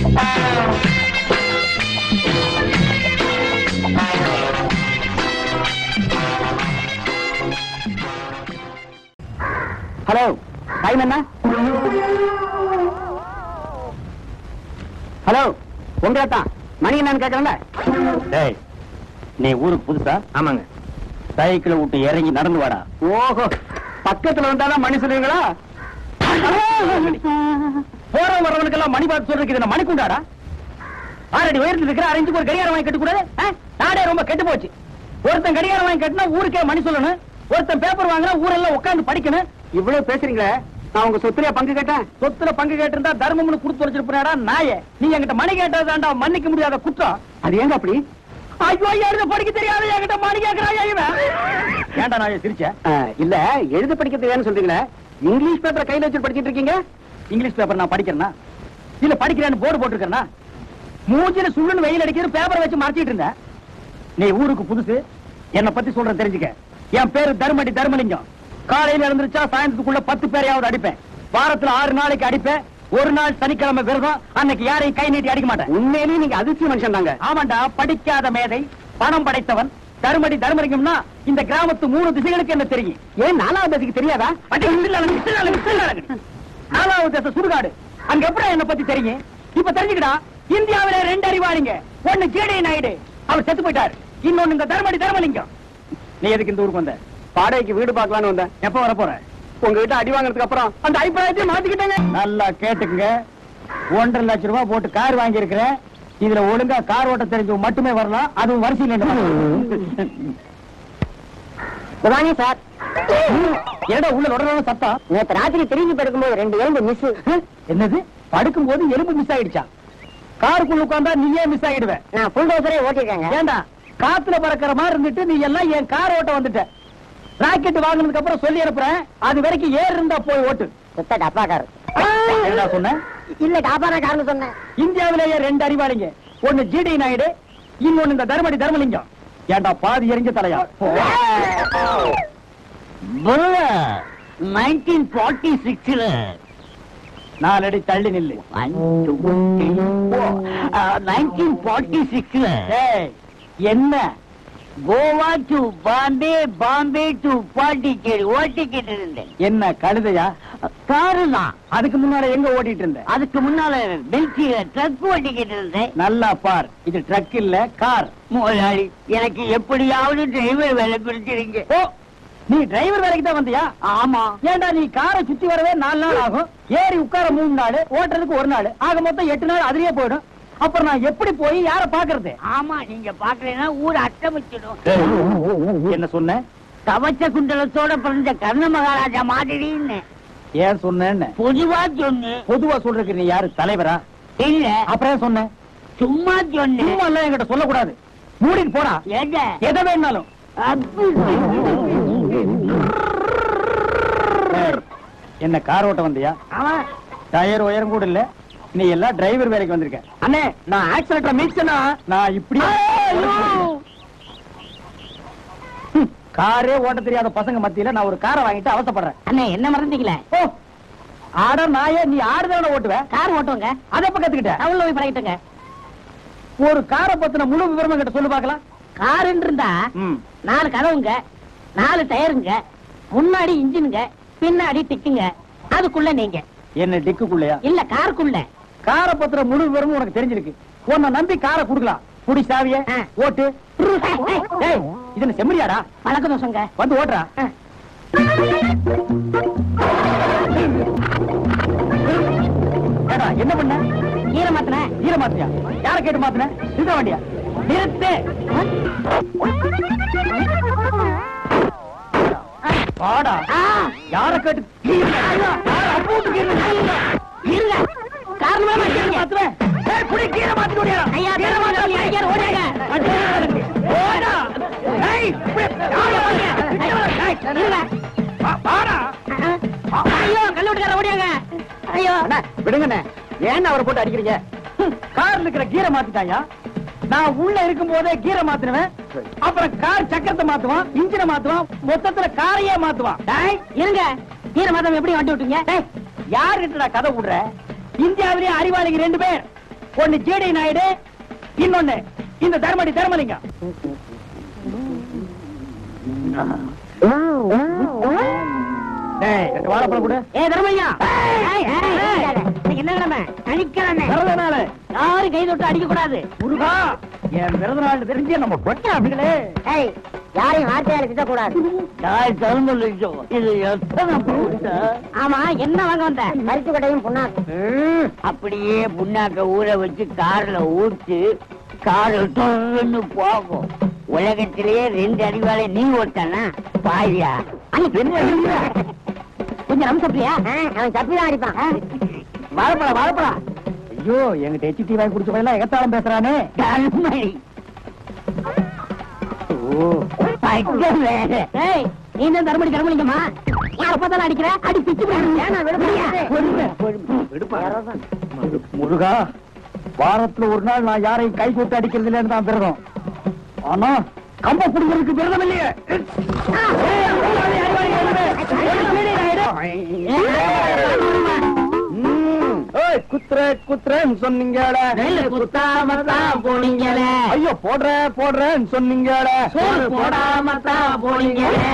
Hello time என்ன hello உங்களை தான் மணி என்னன்னு கேட்கறேன்ல டேய் நீ ஊருக்கு புதுசா ஆமாங்க சைக்கிளை விட்டு இறங்கி நடந்து வாடா ஓஹோ பக்கத்துல வந்தாதான் மணி சொல்லுவீங்களா போற வரவனுக்கெல்லாம் மணி பார்த்து சொல்றதுக்கு இது என்ன மணி குண்டாடா ஆறடி உயரத்துல இருக்கிற அரைஞ்சுக்கு ஒரு கடிகாரம் வாங்கி கட்டக்கூடாது ஆ? நாடே ரொம்ப கெட்டு போச்சு ஒருத்தன் கடிகாரம் வாங்கி கட்டினா ஊருக்கே மணி சொல்லணும் ஒருத்தன் பேப்பர் வாங்கினா ஊரெல்லாம் உட்கார்ந்து படிக்கணும் இவ்வளவு பேசுறீங்களே நான் உங்க சொத்துல பங்கு கேட்டேன் சொத்துல பங்கு கேட்டிருந்தா தர்மம்னு கொடுத்து வச்சிருப்பாடா நாயே நீ என்கிட்ட மணி கேட்டதாண்டா மன்னிக்க முடியாத குற்றம் அது ஏங்க அப்படி ஐயோ எழுத படிக்க தெரியாத என்கிட்ட மணி கேட்கறாயா இவன் ஏன்டா நான் சிரிச்ச இல்ல எழுத படிக்க தெரியாதுன்னு சொல்றீங்களே இங்கிலீஷ் பேப்பர் கையில வச்சு படிச்சிட்டு இருக்கீங்க இங்கிலீஷ் பேப்பர் நான் படிக்கிறேன்னா இல்ல படிக்கிறேன்னு போர்டு போட்டுருக்கேன்னா மூஞ்சில சுள்ளுன்னு வெயில் அடிக்கிறது பேப்பரை வச்சு மறைச்சிட்டு இருந்தேன் நீ ஊருக்கு புதுசு என்ன பத்தி சொல்றேன் தெரிஞ்சுக்க என் பேரு தர்மடி தர்மலிங்கம் காலையில எழுந்திருச்சா சாயந்தரத்துக்குள்ள பத்து பேரையாவது அடிப்பேன் வாரத்துல ஆறு நாளைக்கு அடிப்பேன் ஒரு நாள் சனிக்கிழமை விரதம் அன்னைக்கு யாரையும் கை நீட்டி அடிக்க மாட்டேன் உண்மையிலேயே நீங்க அதிர்ச்சி மனுஷன் தாங்க ஆமாண்டா படிக்காத மேதை பணம் படைத்தவன் தர்மடி தர்மலிங்கம்னா இந்த கிராமத்து மூணு திசைகளுக்கு என்ன தெரியும் ஏன் நாலாவது திசைக்கு தெரியாதா அடி, விசில் அலங்கு, விசில் அலங்கு, விசில் அலங்கு. நாலாவது திசை சுடுகாடு அங்க எப்படி என்ன பத்தி தெரியும் இப்ப தெரிஞ்சுக்கடா இந்தியாவிலே ரெண்டு அறிவாளிங்க ஒண்ணு ஜேடி நாயுடு அவர் செத்து போயிட்டார் இன்னொன்னு இந்த தர்மடி தர்மலிங்கம் நீ எதுக்கு இந்த ஊருக்கு வந்த வாடகைக்கு வீடு பார்க்கலாம்னு வந்தேன் எப்ப வர போற உங்ககிட்ட அடி வாங்குறதுக்கு அப்புறம் அந்த அபிப்பிராயத்தையும் மாத்திக்கிட்டேங்க நல்லா கேட்டுக்குங்க ஒன்றரை லட்சம் ரூபாய் போட்டு கார் வாங்கி இருக்கிறேன் இதுல ஒழுங்கா கார் ஓட்ட தெரிஞ்சவங்க மட்டுமே வரலாம் அதுவும் வரிசையில் குதானி சார் ஏடா உள்ள உடனே சத்தம் நேத்து ராத்திரி திரும்பி படுக்கும்போது ரெண்டு எலும்பு மிஸ் என்னது படுக்கும் போது எலும்பு மிஸ் ஆயிடுச்சா காருக்குள்ள உட்கார்ந்தா நீயே மிஸ் ஆயிடுவேன் நான் ஃபுல் டோசரே ஓட்டிருக்கேங்க ஏண்டா காத்துல பறக்கிற மாதிரி இருந்துட்டு நீ எல்லாம் என் கார் ஓட்ட வந்துட்ட ராக்கெட் வாங்குனதுக்கு அப்புறம் சொல்லி அனுப்புறேன் அது வரைக்கும் ஏர் இருந்தா போய் ஓட்டு சுத்த டப்பாக்காரு என்னடா சொன்ன இல்ல டாப்பான காரணம் சொன்னேன் இந்தியாவிலேயே ரெண்டு அறிவாளிங்க ஒண்ணு ஜிடி நாயுடு இன்னொன்னு இந்த தர்மடி தர்மலிங்கம் ஏண்டா பாதி எரிஞ்ச தலையா நைன்டீன் ஃபார்ட்டி சிக்ஸ்ல நாலடி தள்ளி நில்லு நைன்டீன் ஃபார்ட்டி சிக்ஸ்ல ஏய், என்ன கோவா டு பாம்பே பாம்பே டு பாண்டிச்சேரி ஓட்டிக்கிட்டு இருந்தேன் என்ன கழுதையா காரு தான் அதுக்கு முன்னாடி எங்க ஓட்டிட்டு இருந்த அதுக்கு முன்னால பெல்சியில ட்ரக் ஓட்டிக்கிட்டு இருந்தேன் நல்லா பார் இது ட்ரக் இல்ல கார் முதலாளி எனக்கு எப்படியாவது டிரைவர் வேலை பிடிச்சிருங்க ஓ நீ டிரைவர் வேலைக்கு தான் வந்தியா ஆமா ஏண்டா நீ காரை சுத்தி வரவே நாலு நாள் ஆகும் ஏறி உட்கார மூணு நாள் ஓட்டுறதுக்கு ஒரு நாள் ஆக மொத்தம் எட்டு நாள் அதுலயே போயிடும் அப்புறம் நான் எப்படி போய் யார பாக்குறது ஆமா நீங்க பாக்கலைன்னா ஊர் அட்டமிச்சிடும் என்ன சொன்ன கவச்ச குண்டலத்தோட பிறந்த கர்ண மகாராஜா மாதிரின்னு ஏன் சொன்னேன்னு பொதுவா சொன்னு பொதுவா சொல்றதுக்கு நீ யாரு தலைவரா இல்ல அப்புறம் ஏன் சொன்ன சும்மா சொன்னு சும்மா எல்லாம் என்கிட்ட சொல்லக்கூடாது மூடிட்டு போடா எங்க எதை வேணாலும் ஏய், என்ன கார் ஓட்ட வந்தியா டயர் உயரம் கூட இல்ல நீ எல்லாம் டிரைவர் வேலைக்கு வந்திருக்க அண்ணே நான் ஆக்சிடென்ட் மீட்சனா நான் இப்படி ஹம், காரே ஓட்ட தெரியாத பசங்க மத்தியில நான் ஒரு காரை வாங்கிட்டு அவசப்படுறேன் அண்ணே என்ன மறந்தீங்களே ஓ ஆட நாயே நீ ஆடுதவன ஓட்டுவ கார் ஓட்டுவங்க அதை எப்ப கத்துக்கிட்ட டவுன்ல போய் பழகிட்டுங்க ஒரு காரை பத்தின முழு விவரம் கிட்ட சொல்லு பாக்கலாம் காருன்னு இருந்தா ம் நாலு கதவுங்க நாலு டயருங்க முன்னாடி இன்ஜினுங்க பின்னாடி டிக்குங்க அதுக்குள்ள நீங்க என்ன டிக்குக்குள்ளயா இல்ல காருக்குள்ள காரை பத்திர முழு விவரமும் உனக்கு தெரிஞ்சிருக்கு உன்னை நம்பி காரை குடுக்கலாம் குடி சாவிய ஆ. ஓட்டு ஏய், இது என்ன செம்மறியாடா பழக்க தோசங்க வந்து ஓட்டுறா ஏடா என்ன பண்ண ஈர மாத்தின ஈர மாத்தியா யார கேட்டு மாத்தின நிறுத்த வண்டியா நிறுத்து பாடா யார கேட்டு யார அப்பூட்டு இருங்க காரணமா மாத்திருங்க மாத்துவேன் ஏய், குடி கீரை மாத்தி ஓடியா ஐயா கீர மாத்திரம் ஐயா ஓடுங்க ஓடா ஏய் இப்படி யார மாத்தியா இருங்க பாடா ஐயோ கல்லூட்டுக்கார ஓடியாங்க ஐயோ அண்ணா, விடுங்கண்ணே ஏன் அவரை போட்டு அடிக்கிறீங்க கார்ல இருக்கிற கீரை மாத்திட்டாயா நான் உள்ள இருக்கும் போதே கீரை மாத்தினுவேன் அப்புறம் கார் சக்கரத்தை மாத்துவான் இன்ஜினை மாத்துவான் மொத்தத்துல காரையே மாத்துவான் டேய், இருங்க கீர மாதம் எப்படி வண்டி விட்டீங்க டேய், யார்கிட்ட நான் கதை விடுற இந்தியாவிலேயே அறிவாளிங்க ரெண்டு பேர் ஒன்னு ஜேடி நாயுடு இன்னொன்னு இந்த தர்மடி தர்மலிங்கம் டேய் ரெண்டு வாழைப்பழம் கொடு ஏ தர்மையா என்ன கிழமை அழிக்கிறானே பிறந்த நாள் யாரும் கை தொட்டு அடிக்க கூடாது முருகா என் பிறந்த நாள் தெரிஞ்சு நம்ம கொட்ட அப்படிங்களே ஏய் யாரையும் வார்த்தையால திட்டக்கூடாது தாய் தர்மலிங்கம் இது எத்தனை போட்டா ஆமா என்ன வாங்க வந்த மரிச்சு கடையும் புண்ணாக்கு அப்படியே புண்ணாக்க ஊற வச்சு கார்ல ஊத்து கார் டொன்னு போகும் உலகத்திலேயே ரெண்டு அடிவாளை நீ ஓட்டானா பாயா கொஞ்சம் நம்ம சப்பியா அவன் சப்பிதான் அடிப்பான் வாழைப்பழம் வாழைப்பழம் ஐயோ எங்கிட்ட எச்டி வாங்கி குடிச்ச பையன் எகத்தாளம் பேசுறானே தன்மை ஓ பட்ட வேற ஏய் நீ என்ன தர்மடி கருமலிங்கம்மா யார பார்த்தாலும் அடிக்கிற அடி பிச்சு விடுப்பா. முருகா வாரத்துல ஒரு நாள் நான் யாரையும் கை கூட்டு அடிக்கிறது இல்லைன்னு தான் விரதம் ஆனா கம்ப புடுங்கிறதுக்கு விரதம் இல்லையே ம். ஏய், குத்துற குத்துறேன்னு சொன்னீங்களே நெல்லு குத்தாம தான் போனீங்களே ஐயோ போடுற போடுறேன்னு சொன்னீங்களே சோறு போடாம தான் போனீங்களே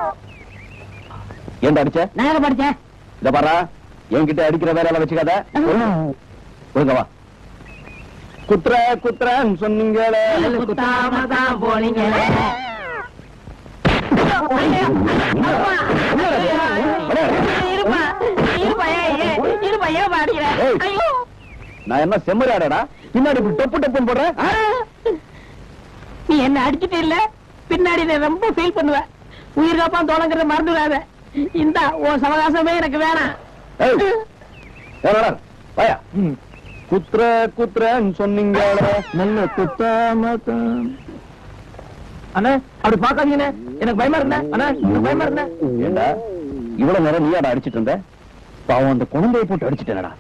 ஏன்டா அடிச்ச நாங்க படிச்சேன் இந்த பாரா என்கிட்ட அடிக்கிற வேலையில வச்சுக்காத ஒழுங்க வா குத்துற குத்துறன்னு சொன்னீங்களே நெல்லு குத்தாம தான் போனீங்களே இருப்பா இருப்பா ஏய் இருப்பா ஏன் அடிக்கிற ஏய். ஐயோ நான் என்ன செம்மறியாடா பின்னாடி இப்படி டொப்பு டொப்புன்னு போடுறேன் ஆ! நீ என்ன அடிச்சிட்டு இல்ல பின்னாடி நான் ரொம்ப ஃபீல் பண்ணுவேன் உயிர் காப்பா தோலங்கிறத மறந்துடாத இந்த உன் சவகாசமே எனக்கு வேணாம் ஏய், ஏய், வாயா குத்துற குத்துறன்னு சொன்னீங்களே நல்ல குத்தாம அண்ணா அப்படி பாக்காதீங்கண்ணே எனக்கு பயமா இருந்தேன் அண்ணா எனக்கு பயமா இருந்தேன் ஏண்டா இவ்வளவு நேரம் நீயாடா அடிச்சிட்டு இருந்த பாவம் அந்த குழந்தையை போட்டு அடிச்சிட்டேனடா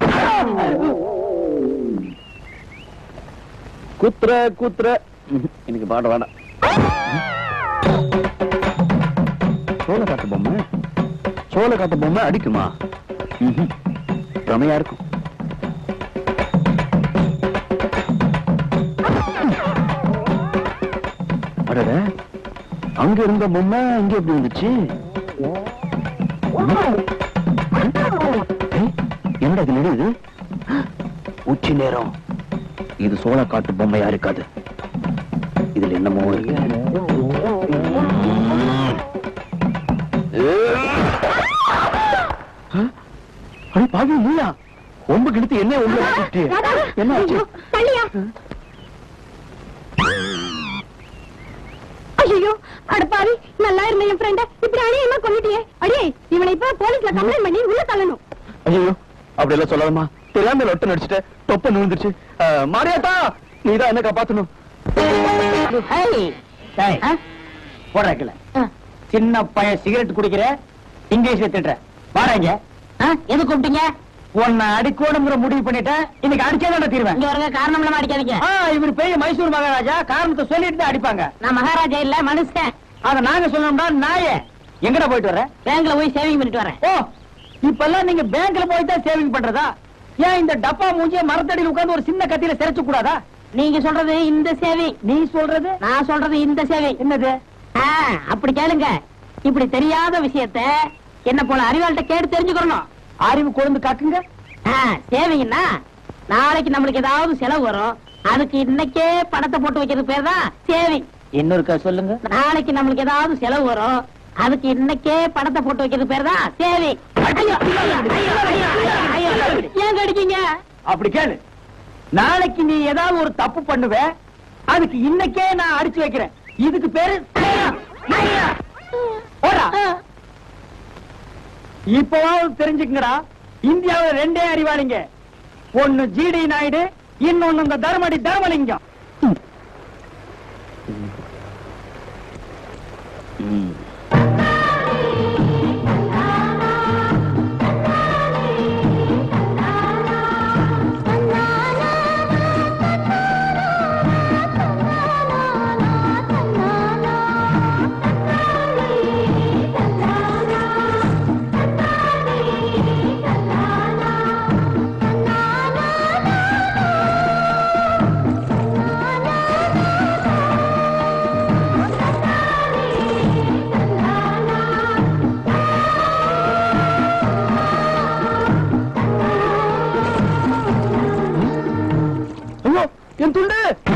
குத்துற குத்துற ம்ஹும், எனக்கு பாட வேண்டாம் சோள காட்டு பொம்மை சோள காட்டு பொம்மை அடிக்குமா ம்ஹும், பிரமையா இருக்கும் அடட அங்க இருந்த பொம்மை இங்க எப்படி வந்துச்சு ஏய், என்னடா இது நடுது உச்சி நேரம் இது சோள காட்டு பொம்மையா இருக்காது இதுல என்னமோ இருக்கு அடி பாவி நீயா கொம்பு கிழித்து என்ன உள்ள வச்சுட்டு என்ன ஆச்சு தள்ளியா ஐயோ அடப்பாவி நல்லா இருந்த என் ஃப்ரெண்ட இப்படி அணியமா கொண்டுட்டியே அடியே இவனை இப்ப போலீஸ்ல கம்ப்ளைண்ட் பண்ணி உள்ள தள்ளணும் ஐயோ அப்படி எல்லாம் சொல்லாதம்மா தெரியாம லொட்டு நடிச்சுட்டு தொப்ப நுழுந்துருச்சு அஹ், மாரியாத்தா நீதான் என்ன காப்பாத்தணும் போடுறக்கல சின்ன பையன் சிகரெட் குடிக்கிற இங்கிலீஷ்ல திட்டுற வாரங்க எது கூப்பிட்டீங்க உன்னை அடிக்கணுங்கிற முடிவு பண்ணிட்டேன் இன்னைக்கு அடிச்சாதான் தீருவேன் இங்க வரங்க காரணம் இல்லாம அடிக்காதீங்க ஆ, இவர் பெரிய மைசூர் மகாராஜா காரணத்தை சொல்லிட்டு தான் அடிப்பாங்க நான் மகாராஜா இல்ல மனுஷன் அத நாங்க சொன்னோம்னா நாயே எங்கடா போயிட்டு வர பேங்க்ல போய் சேவிங் பண்ணிட்டு வரேன் ஓ இப்பெல்லாம் நீங்க பேங்க்ல போய் தான் சேவிங் பண்றதா ஏன் இந்த டப்பா மூஞ்சிய மரத்தடியில் உட்கார்ந்து ஒரு சின்ன கத்தியில சிரைச்சு கூடாதா நீங்க சொல்றது இந்த சேவிங் நீ சொல்றது நான் சொல்றது இந்த சேவிங் என்னது ஆ, அப்படி கேளுங்க இப்படி தெரியாத விஷயத்த என்ன போல அறிவாள்கிட்ட கேட்டு தெரிஞ்சுக்கணும் அறிவு கொழுந்து காக்குங்க சேவிங்கன்னா நாளைக்கு நம்மளுக்கு ஏதாவது செலவு வரும் அதுக்கு இன்னைக்கே பணத்தை போட்டு வைக்கிறது பேர் தான் சேவிங் இன்னொருக்கா சொல்லுங்க நாளைக்கு நம்மளுக்கு ஏதாவது செலவு வரும் அதுக்கு இன்னைக்கே பணத்தை போட்டு வைக்கிறது பேர் தான் சேவிங் ஐயோ, ஐயோ, ஐயோ, ஐயோ, ஐயோ, ஐயோ. ஏன் கடிக்கீங்க அப்படி கேளு நாளைக்கு நீ ஏதாவது ஒரு தப்பு பண்ணுவ அதுக்கு இன்னைக்கே நான் அடிச்சு வைக்கிறேன் இதுக்கு பேரு போடா இப்பவாவது தெரிஞ்சுக்கங்கடா இந்தியாவுல ரெண்டே அறிவாளிங்க ஒன்னு ஜிடி நாயுடு இன்னொன்னு இந்த தர்மடி தர்மலிங்கம் என் துண்டு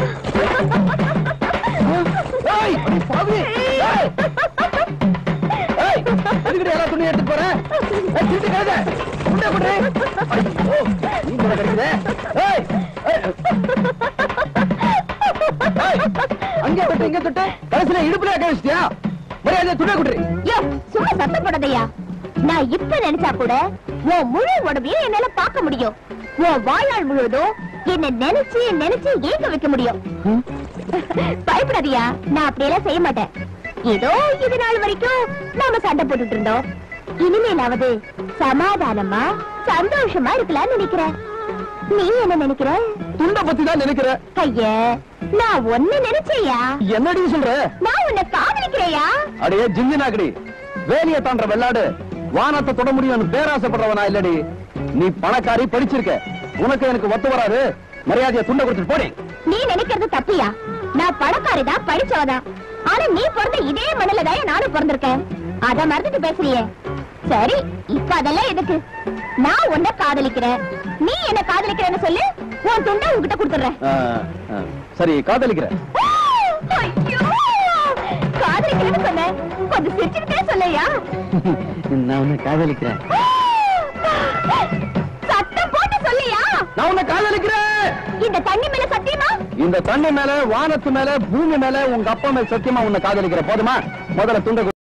ஏய், அடி பாவி. ஏய். ஏய், எதுக்குடி எல்லா துணியும் எடுத்துட்டு போற? ஏய், திருட்டு கழுதை. துண்டை கொடு. ஐயோ, நீ கூட கிடைக்குதே. ஏய், ஏய். ஏய், அங்கே தொட்டு இங்க தொட்டு கடைசியில இடுப்புல கழிச்சிட்டியா மரியாதை துணை குடுறி யோ சும்மா சத்தம் போடாதயா நான் இப்ப நினைச்சா கூட உன் முழு உடம்பையும் என்னால பார்க்க முடியும் உன் வாழ்நாள் முழுவதும் என்ன நினைச்சு நினைச்சு ஏங்க வைக்க முடியும் பயப்படாதியா நான் அப்படியெல்லாம் செய்ய மாட்டேன் ஏதோ இது நாள் வரைக்கும் நாம சண்டை போட்டுட்டு இருந்தோம் இனிமேலாவது சமாதானமா சந்தோஷமா இருக்கலாம்னு நினைக்கிறேன் நீ என்ன நினைக்கிற துண்டை பத்தி தான் நினைக்கிற ஐய நான் ஒண்ணு நினைச்சேயா என்னடி சொல்ற நான் உன்னை காதலிக்கிறேயா அடையே ஜிஞ்சினாக்கடி வேலிய தாண்ட வெள்ளாடு வானத்தை தொட முடியும்னு பேராசைப்படுறவனா இல்லடி நீ பணக்காரி படிச்சிருக்க உனக்கு எனக்கு ஒத்து வராது மரியாதையை துண்டை கொடுத்துட்டு போடி நீ நினைக்கிறது தப்பியா நான் பணக்காரிதான் படிச்சவதான் ஆனா நீ பிறந்த இதே மண்ணில தான் நானும் பிறந்திருக்கேன் அத மறந்துட்டு பேசுறியே சரி இப்ப அதெல்லாம் எதுக்கு நான் உன்னை காதலிக்கிறேன் நீ என்ன காதலிக்கிறேன்னு சொல்லு உன் துண்டை உன்கிட்ட கொடுத்துடுறேன் ஆ, ஆ, சரி காதலிக்கிற ஐயோ! காதலிக்கிறேன்னு சொன்னேன் கொஞ்சம் சிரிச்சுக்கிட்டே சொல்லையா நான் உன்னை காதலிக்கிறேன் சத்தம் போட்டு சொல்லியா நான் உன்னை காதலிக்கிறேன் இந்த தண்ணி மேல சத்தியமா இந்த தண்ணி மேல வானத்து மேல பூமி மேல உங்க அப்பா மேல சத்தியமா உன்னை காதலிக்கிற போதுமா முதல்ல துண்டை கொடு.